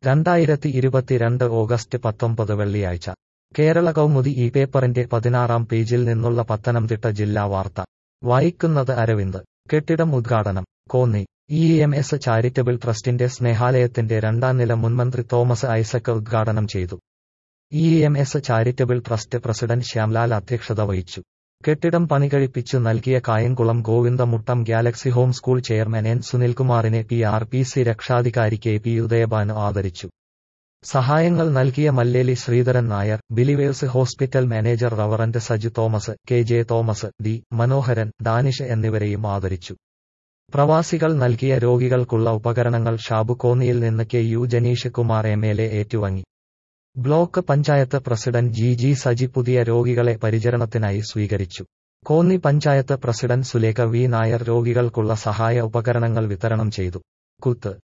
രണ്ടായിരത്തി ഇരുപത്തിരണ്ട് ഓഗസ്റ്റ് പത്തൊമ്പത് വെള്ളിയാഴ്ച കേരള കൗമുദി ഈ പേപ്പറിന്റെ പതിനാറാം പേജിൽ നിന്നുള്ള പത്തനംതിട്ട ജില്ലാ വാർത്ത വായിക്കുന്നത് അരവിന്ദ് കെട്ടിടം ഉദ്ഘാടനം Konni E M S charitable ട്രസ്റ്റിന്റെ സ്നേഹാലയത്തിന്റെ രണ്ടാം നില മുൻമന്ത്രി തോമസ് ഐസക് ഉദ്ഘാടനം ചെയ്തു E M S charitable trust president Shyamlal അധ്യക്ഷത വഹിച്ചു കെട്ടിടം പണികഴിപ്പിച്ചു നൽകിയ Kayamkulam Govindamuttam galaxy home school chairman N സുനിൽകുമാറിനെ പി ആർ പി സി രക്ഷാധികാരി കെ പി ഉദയഭാനു ആദരിച്ചു സഹായങ്ങൾ നൽകിയ Malleli Sreedharan Nair believers hospital manager reverend Saju Thomas K J Thomas D Manoharan Danish എന്നിവരെയും ആദരിച്ചു പ്രവാസികൾ നൽകിയ രോഗികൾക്കുള്ള ഉപകരണങ്ങൾ ഷാബു കോന്നിയിൽ നിന്ന് K U Janeesh Kumar M L A ഏറ്റുവാങ്ങി block panchayat president G G Saji പുതിയ രോഗികളെ പരിചരണത്തിനായി സ്വീകരിച്ചു കോന്നി പഞ്ചായത്ത് പ്രസിഡന്റ് സുലേഖ വി നായർ രോഗികൾക്കുള്ള സഹായ ഉപകരണങ്ങൾ വിതരണം ചെയ്തു കുത്ത്